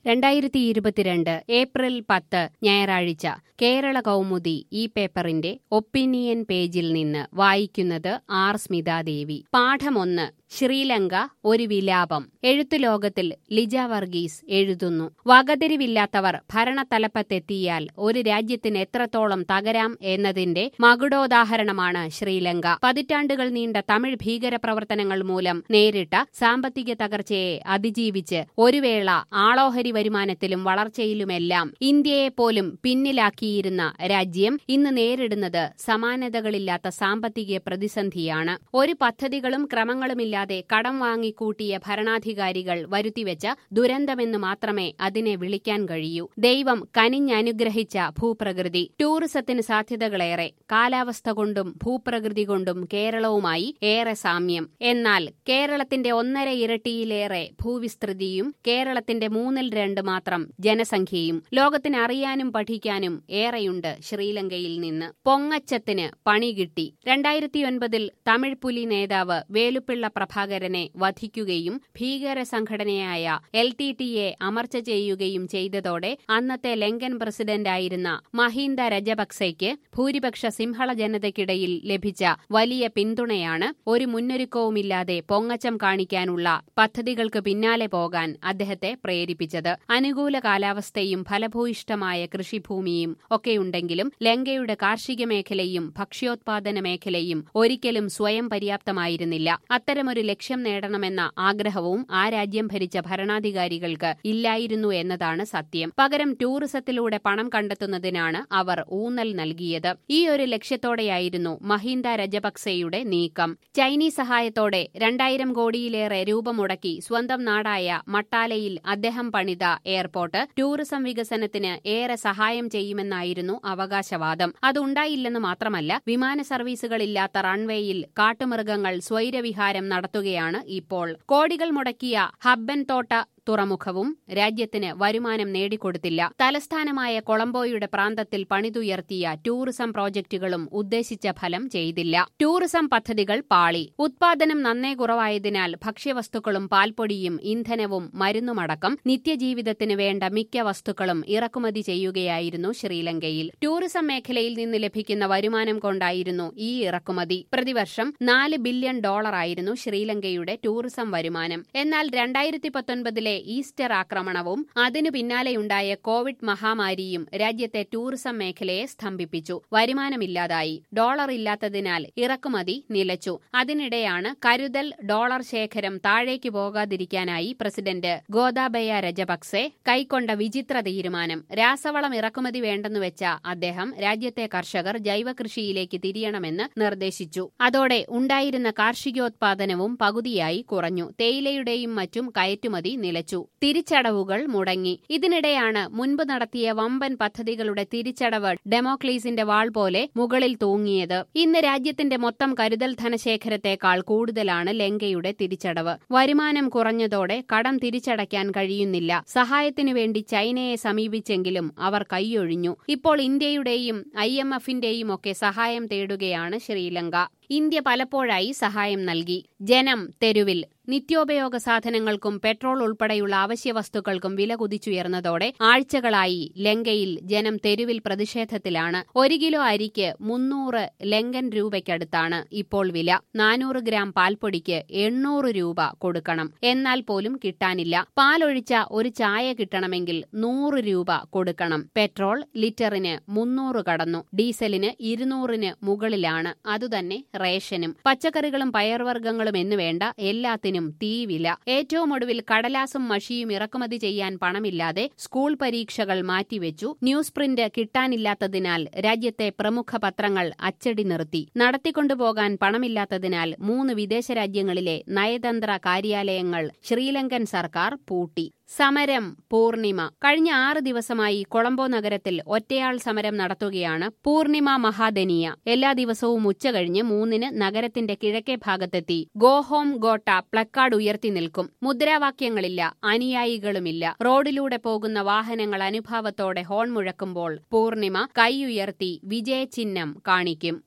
രണ്ടായിരത്തി ഇരുപത്തിരണ്ട് ഏപ്രിൽ പത്ത് ഞായറാഴ്ച കേരള കൗമുദി ഈ പേപ്പറിന്റെ ഒപ്പീനിയൻ പേജിൽ നിന്ന് വായിക്കുന്നത് ആർ സ്മിതാദേവി പാഠമൊന്ന് ശ്രീലങ്ക ഒരു വിലാപം എഴുത്തുലോകത്തിൽ ലിജ വർഗീസ് എഴുതുന്നു വകതിരിവില്ലാത്തവർ ഭരണതലപ്പത്തെത്തിയാൽ ഒരു രാജ്യത്തിന് എത്രത്തോളം തകരാം എന്നതിന്റെ മകുടോദാഹരണമാണ് ശ്രീലങ്ക പതിറ്റാണ്ടുകൾ നീണ്ട തമിഴ് ഭീകരപ്രവർത്തനങ്ങൾ മൂലം നേരിട്ട സാമ്പത്തിക തകർച്ചയെ അതിജീവിച്ച് ഒരു വേള ആളോഹരി വരുമാനത്തിലും വളർച്ചയിലുമെല്ലാം ഇന്ത്യയെ പോലും പിന്നിലാക്കിയിരുന്ന രാജ്യം ഇന്ന് നേരിടുന്നത് സമാനതകളില്ലാത്ത സാമ്പത്തിക പ്രതിസന്ധിയാണ് ഒരു പദ്ധതികളും ക്രമങ്ങളുമില്ലാതെ കടം വാങ്ങിക്കൂട്ടിയ ഭരണാധികാരികൾ വരുത്തിവെച്ച ദുരന്തമെന്ന് മാത്രമേ അതിനെ വിളിക്കാൻ കഴിയൂ ദൈവം കനിഞ്ഞനുഗ്രഹിച്ച ഭൂപ്രകൃതി ടൂറിസത്തിന് സാധ്യതകളേറെ കാലാവസ്ഥ കൊണ്ടും ഭൂപ്രകൃതി കൊണ്ടും കേരളവുമായി ഏറെ സാമ്യം എന്നാൽ കേരളത്തിന്റെ ഒന്നര ഇരട്ടിയിലേറെ ഭൂവിസ്തൃതിയും കേരളത്തിന്റെ മൂന്നിൽ രണ്ട് മാത്രം ജനസംഖ്യയും ലോകത്തിന് അറിയാനും പഠിക്കാനും ഏറെയുണ്ട് ശ്രീലങ്കയിൽ നിന്ന് പൊങ്ങച്ചത്തിന് പണി കിട്ടി രണ്ടായിരത്തിയൊൻപതിൽ തമിഴ് പുലി നേതാവ് വേലുപ്പിള്ള പ്രഭാകരനെ വധിക്കുകയും ഭീകര സംഘടനയായ എൽ ടി ടിയെ അമർച്ച ചെയ്യുകയും ചെയ്തതോടെ അന്നത്തെ ലങ്കൻ പ്രസിഡന്റായിരുന്ന മഹീന്ദ രജപക്സെയ്ക്ക് ഭൂരിപക്ഷ സിംഹള ജനതയ്ക്കിടയിൽ ലഭിച്ച വലിയ പിന്തുണയാണ് ഒരു മുന്നൊരുക്കവുമില്ലാതെ പൊങ്ങച്ചം കാണിക്കാനുള്ള പദ്ധതികൾക്ക് പിന്നാലെ പോകാൻ അദ്ദേഹത്തെ പ്രേരിപ്പിച്ചത് അനുകൂല കാലാവസ്ഥയും ഫലഭൂയിഷ്ടമായ കൃഷിഭൂമിയും ഒക്കെയുണ്ടെങ്കിലും ലങ്കയുടെ കാർഷിക മേഖലയും ഭക്ഷ്യോത്പാദന മേഖലയും ഒരിക്കലും സ്വയം പര്യാപ്തമായിരുന്നില്ല അത്തരമൊരു ലക്ഷ്യം നേടണമെന്ന ആഗ്രഹവും ആ രാജ്യം ഭരിച്ച ഭരണാധികാരികൾക്ക് ഇല്ലായിരുന്നു എന്നതാണ് സത്യം പകരം ടൂറിസത്തിലൂടെ പണം കണ്ടെത്തുന്നതിനാണ് അവർ ഊന്നൽ നൽകിയത് ഈ ഒരു ലക്ഷ്യത്തോടെയായിരുന്നു മഹീന്ദ രജപക്സെയുടെ നീക്കം ചൈനീസ് സഹായത്തോടെ രണ്ടായിരം കോടിയിലേറെ രൂപ മുടക്കി സ്വന്തം നാടായ മട്ടാലയിൽ അദ്ദേഹം പണിത എയർപോർട്ട് ടൂറിസം വികസനത്തിന് ഏറെ സഹായം ചെയ്യുമെന്നായിരുന്നു അവകാശവാദം അതുണ്ടായില്ലെന്ന് മാത്രമല്ല വിമാന സർവീസുകളില്ലാത്ത റൺവേയിൽ കാട്ടുമൃഗങ്ങൾ സ്വൈരവിഹാരം നടത്തുകയാണ് ഇപ്പോൾ കോടികൾ മുടക്കിയ ഹബ്ബൻ തോട്ട തുറമുഖവും രാജ്യത്തിന് വരുമാനം നേടിക്കൊടുത്തില്ല തലസ്ഥാനമായ കൊളംബോയുടെ പ്രാന്തത്തിൽ പണിതുയർത്തിയ ടൂറിസം പ്രോജക്റ്റുകളും ഉദ്ദേശിച്ച ഫലം ചെയ്തില്ല ടൂറിസം പദ്ധതികൾ പാളി ഉത്പാദനം നന്നേ കുറവായതിനാൽ ഭക്ഷ്യവസ്തുക്കളും പാൽപ്പൊടിയും ഇന്ധനവും മരുന്നുമടക്കം നിത്യജീവിതത്തിന് വേണ്ട മിക്ക വസ്തുക്കളും ഇറക്കുമതി ചെയ്യുകയായിരുന്നു ശ്രീലങ്കയിൽ ടൂറിസം മേഖലയിൽ നിന്ന് ലഭിക്കുന്ന വരുമാനം കൊണ്ടായിരുന്നു ഈ ഇറക്കുമതി പ്രതിവർഷം നാല് ബില്യൺ ഡോളറായിരുന്നു ശ്രീലങ്കയുടെ ടൂറിസം വരുമാനം എന്നാൽ രണ്ടായിരത്തി പത്തൊൻപതിലെ ഈസ്റ്റർ ആക്രമണവും അതിനു പിന്നാലെയുണ്ടായ കോവിഡ് മഹാമാരിയും രാജ്യത്തെ ടൂറിസം മേഖലയെ സ്തംഭിപ്പിച്ചു വരുമാനമില്ലാതായി ഡോളർ ഇല്ലാത്തതിനാൽ ഇറക്കുമതി നിലച്ചു അതിനിടെയാണ് കരുതൽ ഡോളർ ശേഖരം താഴേക്ക് പോകാതിരിക്കാനായി പ്രസിഡന്റ് ഗോദാബയ രജപക്സെ കൈക്കൊണ്ട വിചിത്ര തീരുമാനം രാസവളം ഇറക്കുമതി വേണ്ടെന്ന് വെച്ച അദ്ദേഹം രാജ്യത്തെ കർഷകർ ജൈവകൃഷിയിലേക്ക് തിരിയണമെന്ന് നിർദ്ദേശിച്ചു അതോടെ ഉണ്ടായിരുന്ന കാർഷികോത്പാദനവും പകുതിയായി കുറഞ്ഞു തേയിലയുടെയും മറ്റും കയറ്റുമതി നിലച്ചു തിരിച്ചടവുകൾ മുടങ്ങി ഇതിനിടെയാണ് മുൻപ് നടത്തിയ വമ്പൻ പദ്ധതികളുടെ തിരിച്ചടവ് ഡെമോക്ലീസിന്റെ വാൾ പോലെ മുകളിൽ തൂങ്ങിയത് ഇന്ന് രാജ്യത്തിന്റെ മൊത്തം കരുതൽ ധനശേഖരത്തെക്കാൾ കൂടുതലാണ് ലങ്കയുടെ തിരിച്ചടവ് വരുമാനം കുറഞ്ഞതോടെ കടം തിരിച്ചടയ്ക്കാൻ കഴിയുന്നില്ല സഹായത്തിനു വേണ്ടി ചൈനയെ സമീപിച്ചെങ്കിലും അവർ കൈയൊഴിഞ്ഞു ഇപ്പോൾ ഇന്ത്യയുടെയും ഐ എം എഫിന്റെയും ഒക്കെ സഹായം തേടുകയാണ് ശ്രീലങ്ക ഇന്ത്യ പലപ്പോഴായി സഹായം നൽകി ജനം തെരുവിൽ നിത്യോപയോഗ സാധനങ്ങൾക്കും പെട്രോൾ ഉൾപ്പെടെയുള്ള അവശ്യ വസ്തുക്കൾക്കും വില കുതിച്ചുയർന്നതോടെ ആഴ്ചകളായി ലങ്കയിൽ ജനം തെരുവിൽ പ്രതിഷേധത്തിലാണ് ഒരു കിലോ അരിക്ക് മുന്നൂറ് ലങ്കൻ രൂപയ്ക്കടുത്താണ് ഇപ്പോൾ വില നാനൂറ് ഗ്രാം പാൽപ്പൊടിക്ക് എണ്ണൂറ് രൂപ കൊടുക്കണം എന്നാൽ പോലും കിട്ടാനില്ല പാലൊഴിച്ച ഒരു ചായ കിട്ടണമെങ്കിൽ നൂറ് രൂപ കൊടുക്കണം പെട്രോൾ ലിറ്ററിന് മുന്നൂറ് കടന്നു ഡീസലിന് ഇരുന്നൂറിന് മുകളിലാണ് അതുതന്നെ റേഷനും പച്ചക്കറികളും പയർവർഗ്ഗങ്ങളും എന്നു വേണ്ട എല്ലാത്തിനും തീവില ഏറ്റവും ഒടുവിൽ കടലാസും മഷിയും ഇറക്കുമതി ചെയ്യാൻ പണമില്ലാതെ സ്കൂൾ പരീക്ഷകൾ മാറ്റിവെച്ചു ന്യൂസ് പ്രിന്റ് കിട്ടാനില്ലാത്തതിനാൽ രാജ്യത്തെ പ്രമുഖ പത്രങ്ങൾ അച്ചടി നിർത്തി നടത്തിക്കൊണ്ടുപോകാൻ പണമില്ലാത്തതിനാൽ മൂന്ന് വിദേശ രാജ്യങ്ങളിലെ നയതന്ത്ര കാര്യാലയങ്ങൾ ശ്രീലങ്കൻ സർക്കാർ പൂട്ടി സമരം പൂർണിമ കഴിഞ്ഞ ആറ് ദിവസമായി കൊളംബോ നഗരത്തിൽ ഒറ്റയാൾ സമരം നടത്തുകയാണ് പൂർണിമ മഹാദനിയ എല്ലാ ദിവസവും ഉച്ചകഴിഞ്ഞ് മൂന്നിന് നഗരത്തിന്റെ കിഴക്കേ ഭാഗത്തെത്തി ഗോ ഹോം ഗോട്ട പ്ലക്കാർഡ് ഉയർത്തി നിൽക്കും മുദ്രാവാക്യങ്ങളില്ല അനുയായികളുമില്ല റോഡിലൂടെ പോകുന്ന വാഹനങ്ങൾ അനുഭാവത്തോടെ ഹോൺ മുഴക്കുമ്പോൾ പൂർണിമ കൈയുയർത്തി വിജയചിഹ്നം കാണിക്കും